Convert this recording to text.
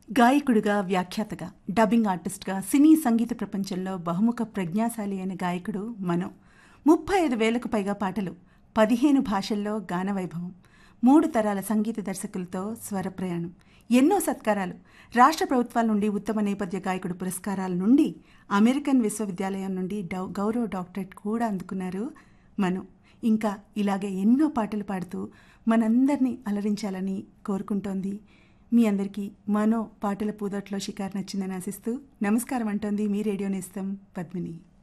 గాయకుడిగా వ్యాఖ్యాతగా dubbing ఆర్టిస్ట్గా సినీ సంగీత ప్రపంచంలో బహుముఖ ప్రజ్ఞాశాలి అయిన గాయకుడు మనో ముప్పై ఐదు వేలకు పైగా పాటలు పదిహేను భాషల్లో గాన వైభవం మూడు తరాల సంగీత దర్శకులతో స్వర ప్రయాణం ఎన్నో సత్కారాలు రాష్ట్ర ప్రభుత్వాల నుండి ఉత్తమ నేపథ్య గాయకుడు పురస్కారాల నుండి అమెరికన్ విశ్వవిద్యాలయం నుండి డౌ గౌరవ డాక్టరేట్ కూడా అందుకున్నారు మను ఇంకా ఇలాగే ఎన్నో పాటలు పాడుతూ మనందరినీ అలరించాలని కోరుకుంటోంది మీ అందరికీ మనో పాటల పూదట్లో షికారు నచ్చిందని ఆశిస్తూ నమస్కారం అంటోంది మీ రేడియో నేస్తం పద్మిని